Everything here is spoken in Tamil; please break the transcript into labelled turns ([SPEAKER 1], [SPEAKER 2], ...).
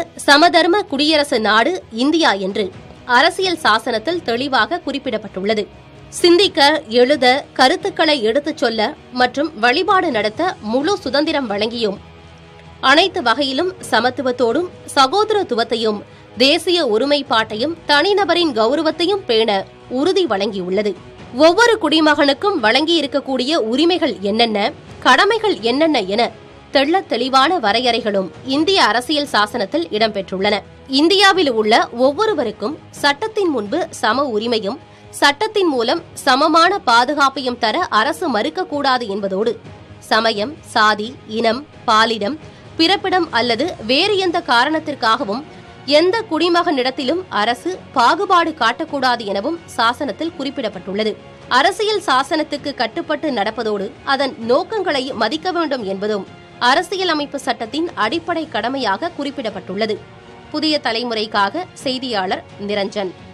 [SPEAKER 1] சமதர்ம குடியரசு நாடு இந்தியா என்று அரசியல் சாசனத்தில் தெளிவாக குறிப்பிடப்பட்டுள்ளது சிந்திக்க எழுத கருத்துக்களை எடுத்துச் சொல்ல மற்றும் வழிபாடு நடத்த முழு சுதந்திரம் வழங்கியும் அனைத்து வகையிலும் சமத்துவத்தோடும் சகோதரத்துவத்தையும் தேசிய ஒருமைப்பாட்டையும் தனிநபரின் கௌரவத்தையும் பேண உறுதி வழங்கியுள்ளது ஒவ்வொரு குடிமகனுக்கும் வழங்கியிருக்கக்கூடிய உரிமைகள் என்னென்ன கடமைகள் என்னென்ன என தெள்ளத் தெளிவான வரையறைகளும் இந்திய அரசியல் சாசனத்தில் இடம்பெற்றுள்ளன இந்தியாவில் உள்ள ஒவ்வொருவருக்கும் சட்டத்தின் முன்பு சம உரிமையும் சட்டத்தின் மூலம் சமமான பாதுகாப்பையும் தர அரசு மறுக்கக்கூடாது என்பதோடு சமயம் சாதி இனம் பாலிடம் பிறப்பிடம் அல்லது வேறு எந்த காரணத்திற்காகவும் எந்த குடிமகனிடத்திலும் அரசு பாகுபாடு காட்டக்கூடாது எனவும் சாசனத்தில் குறிப்பிடப்பட்டுள்ளது அரசியல் சாசனத்துக்கு கட்டுப்பட்டு நடப்பதோடு அதன் நோக்கங்களை மதிக்க வேண்டும் என்பதும் அரசியலமைப்பு சட்டத்தின் அடிப்படை கடமையாக குறிப்பிடப்பட்டுள்ளது புதிய தலைமுறைக்காக செய்தியாளர் நிரஞ்சன்